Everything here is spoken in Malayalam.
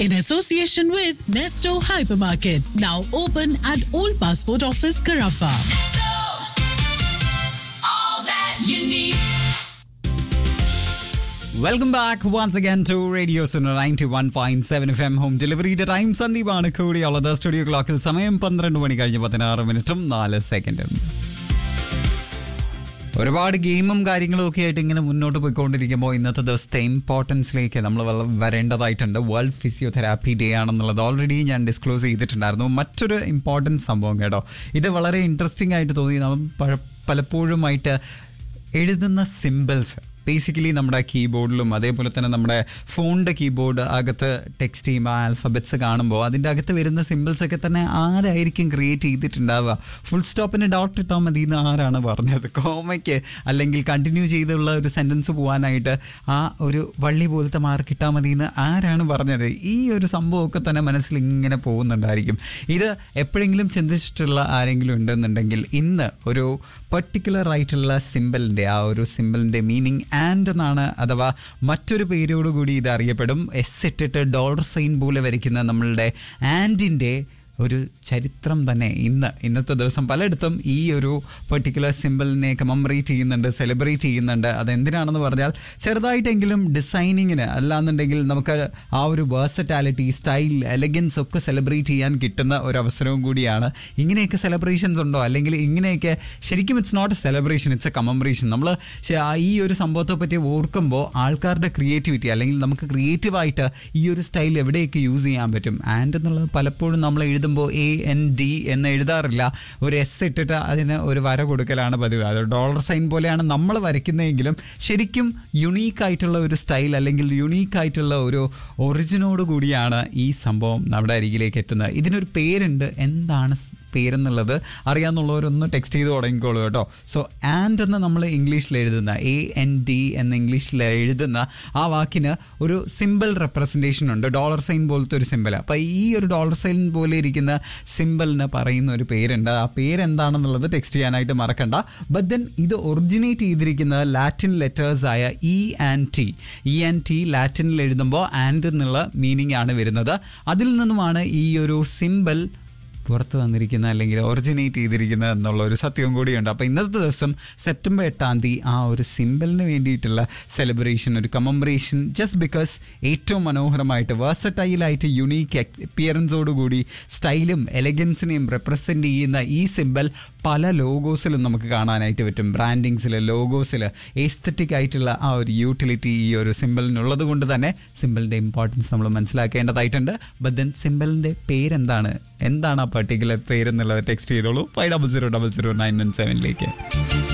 in association with Nesto Hypermarket, now open at Old Passport Office, Carafa. Welcome back once again to radio സുനർ ninety one point seven F M home ഡെലിവറിയുടെ ടൈം സന്ദീപാണ് കൂടിയുള്ളത് സ്റ്റുഡിയോ ക്ലോക്കിൽ സമയം പന്ത്രണ്ട് മണി കഴിഞ്ഞ് പതിനാറ് മിനിറ്റും നാല് സെക്കൻഡും ഒരുപാട് ഗെയിമും കാര്യങ്ങളും ഒക്കെ ആയിട്ട് ഇങ്ങനെ മുന്നോട്ട് പോയിക്കൊണ്ടിരിക്കുമ്പോൾ ഇന്നത്തെ ദിവസത്തെ ഇമ്പോർട്ടൻസിലേക്ക് നമ്മൾ വരേണ്ടതായിട്ടുണ്ട് വേൾഡ് ഫിസിയോതെറാപ്പി ഡേ ആണെന്നുള്ളത് ഓൾറെഡി ഞാൻ ഡിസ്ക്ലോസ് ചെയ്തിട്ടുണ്ടായിരുന്നു മറ്റൊരു ഇമ്പോർട്ടൻറ്റ് സംഭവം കേട്ടോ ഇത് വളരെ ഇൻട്രസ്റ്റിംഗ് ആയിട്ട് തോന്നി നമ്മൾ പഴ- പലപ്പോഴുമായിട്ട് എഴുതുന്ന സിമ്പിൾസ് ബേസിക്കലി നമ്മുടെ കീബോർഡിലും അതേപോലെ തന്നെ നമ്മുടെ ഫോണിൻ്റെ കീബോർഡ് അകത്ത് ടെക്സ്റ്റ് ചെയ്യുമ്പോൾ ആൽഫബറ്റ്സ് കാണുമ്പോൾ അതിൻ്റെ അകത്ത് വരുന്ന സിമ്പിൾസ് ഒക്കെ തന്നെ ആരായിരിക്കും ക്രിയേറ്റ് ചെയ്തിട്ടുണ്ടാവുക ഫുൾ സ്റ്റോപ്പിന് ഡോട്ട് ഇട്ടാൽ മതി എന്ന് ആരാണ് പറഞ്ഞത് കോമയ്ക്ക് അല്ലെങ്കിൽ കണ്ടിന്യൂ ചെയ്തുള്ള ഒരു സെൻറ്റൻസ് പോകാനായിട്ട് ആ ഒരു വള്ളി പോലത്തെ മാർക്ക് ഇട്ടാൽ മതി എന്ന് ആരാണ് പറഞ്ഞത് ഈ ഒരു സംഭവമൊക്കെ തന്നെ മനസ്സിൽ ഇങ്ങനെ പോകുന്നുണ്ടായിരിക്കും ഇത് എപ്പോഴെങ്കിലും ചിന്തിച്ചിട്ടുള്ള ആരെങ്കിലും ഉണ്ടെന്നുണ്ടെങ്കിൽ ഇന്ന് ഒരു പെർട്ടിക്കുലർ ആയിട്ടുള്ള സിമ്പിളിൻ്റെ ആ ഒരു സിമ്പിളിൻ്റെ മീനിങ് ആൻഡ് എന്നാണ് അഥവാ മറ്റൊരു പേരോടുകൂടി ഇത് അറിയപ്പെടും എസ് ഇട്ടിട്ട് ഡോളർ സൈൻ പോലെ വരയ്ക്കുന്ന നമ്മളുടെ ആൻഡിൻ്റെ ഒരു ചരിത്രം തന്നെ ഇന്ന് ഇന്നത്തെ ദിവസം പലയിടത്തും ഈ ഒരു പെർട്ടിക്കുലർ സിമ്പിളിനെ കമമറേറ്റ് ചെയ്യുന്നുണ്ട് സെലിബ്രേറ്റ് ചെയ്യുന്നുണ്ട് അതെന്തിനാണെന്ന് പറഞ്ഞാൽ ചെറുതായിട്ടെങ്കിലും ഡിസൈനിങ്ങിന് അല്ലാന്നുണ്ടെങ്കിൽ നമുക്ക് ആ ഒരു വേഴ്സറ്റാലിറ്റി സ്റ്റൈൽ എലഗൻസ് ഒക്കെ സെലിബ്രേറ്റ് ചെയ്യാൻ കിട്ടുന്ന ഒരു അവസരവും കൂടിയാണ് ഇങ്ങനെയൊക്കെ സെലിബ്രേഷൻസ് ഉണ്ടോ അല്ലെങ്കിൽ ഇങ്ങനെയൊക്കെ ശരിക്കും it's not a celebration it's a commemoration നമ്മൾ ഈ ഒരു സംഭവത്തെ പറ്റി ഓർക്കുമ്പോൾ ആൾക്കാരുടെ ക്രിയേറ്റിവിറ്റി അല്ലെങ്കിൽ നമുക്ക് ക്രിയേറ്റീവായിട്ട് ഈ ഒരു സ്റ്റൈൽ എവിടെയൊക്കെ യൂസ് ചെയ്യാൻ പറ്റും ആൻഡ് എന്നുള്ളത് പലപ്പോഴും നമ്മൾ എഴുതുമ്പോൾ എ എൻ ഡി എന്ന് എഴുതാറില്ല ഒരു എസ് ഇട്ടിട്ട് അതിന് ഒരു വര കൊടുക്കലാണ് പതിവ് അത് ഡോളർ സൈൻ പോലെയാണ് നമ്മൾ വരയ്ക്കുന്നതെങ്കിലും ശരിക്കും യുണീക്ക് ആയിട്ടുള്ള ഒരു സ്റ്റൈൽ അല്ലെങ്കിൽ യുണീക്ക് ആയിട്ടുള്ള ഒരു ഒറിജിനോട് കൂടിയാണ് ഈ സംഭവം നമ്മുടെ അരികിലേക്ക് എത്തുന്നത് ഇതിനൊരു പേരുണ്ട് എന്താണ് സ് പേരെന്നുള്ളത് അറിയാമെന്നുള്ളവരൊന്ന് ടെക്സ്റ്റ് ചെയ്ത് തുടങ്ങിക്കോളൂ കേട്ടോ സോ ആൻഡ് എന്ന് നമ്മൾ ഇംഗ്ലീഷിൽ എഴുതുന്ന എ എൻ ഡി എന്ന് ഇംഗ്ലീഷിൽ എഴുതുന്ന ആ വാക്കിന് ഒരു സിമ്പിൾ റെപ്രസെൻറ്റേഷൻ ഉണ്ട് ഡോളർ സൈൻ പോലത്തെ ഒരു സിമ്പിൾ അപ്പോൾ ഈ ഒരു ഡോളർ സൈൻ പോലെ ഇരിക്കുന്ന സിമ്പിളിന് പറയുന്ന ഒരു പേരുണ്ട് ആ പേരെന്താണെന്നുള്ളത് ടെക്സ്റ്റ് ചെയ്യാനായിട്ട് മറക്കണ്ട ബട്ട് ദെൻ ഇത് ഒറിജിനേറ്റ് ചെയ്തിരിക്കുന്നത് ലാറ്റിൻ ലെറ്റേഴ്സ് ആയ E and T E and T ലാറ്റിനിൽ എഴുതുമ്പോൾ ആൻഡ് എന്നുള്ള മീനിങ് ആണ് വരുന്നത് അതിൽ നിന്നുമാണ് ഈ ഒരു സിമ്പിൾ പുറത്ത് വന്നിരിക്കുന്ന അല്ലെങ്കിൽ ഒറിജിനേറ്റ് ചെയ്തിരിക്കുന്ന എന്നുള്ള ഒരു സത്യവും കൂടിയുണ്ട് അപ്പോൾ ഇന്നത്തെ ദിവസം സെപ്റ്റംബർ എട്ടാം തീയതി ആ ഒരു സിമ്പിളിന് വേണ്ടിയിട്ടുള്ള സെലിബ്രേഷൻ ഒരു കമംബ്രേഷൻ ജസ്റ്റ് ബിക്കോസ് ഏറ്റവും മനോഹരമായിട്ട് വേഴ്സറ്റൈലായിട്ട് യുണീക്ക് അപ്പിയറൻസോടുകൂടി സ്റ്റൈലും എലഗൻസിനെയും റെപ്രസെൻ്റ് ചെയ്യുന്ന ഈ സിമ്പിൾ പല ലോഗോസിലും നമുക്ക് കാണാനായിട്ട് പറ്റും ബ്രാൻഡിങ്സിൽ ലോഗോസിൽ എസ്തറ്റിക് ആയിട്ടുള്ള ആ ഒരു യൂട്ടിലിറ്റി ഈ ഒരു സിമ്പിളിനുള്ളത് കൊണ്ട് തന്നെ സിമ്പിളിൻ്റെ ഇമ്പോർട്ടൻസ് നമ്മൾ മനസ്സിലാക്കേണ്ടതായിട്ടുണ്ട് ബട്ട് ദെൻ സിമ്പിളിൻ്റെ പേരെന്താണ് എന്താണ് ആ പർട്ടിക്കുലർ പേരെന്നുള്ളത് ടെക്സ്റ്റ് ചെയ്തോളൂ five double zero double zero nine one സെവനിലേക്ക്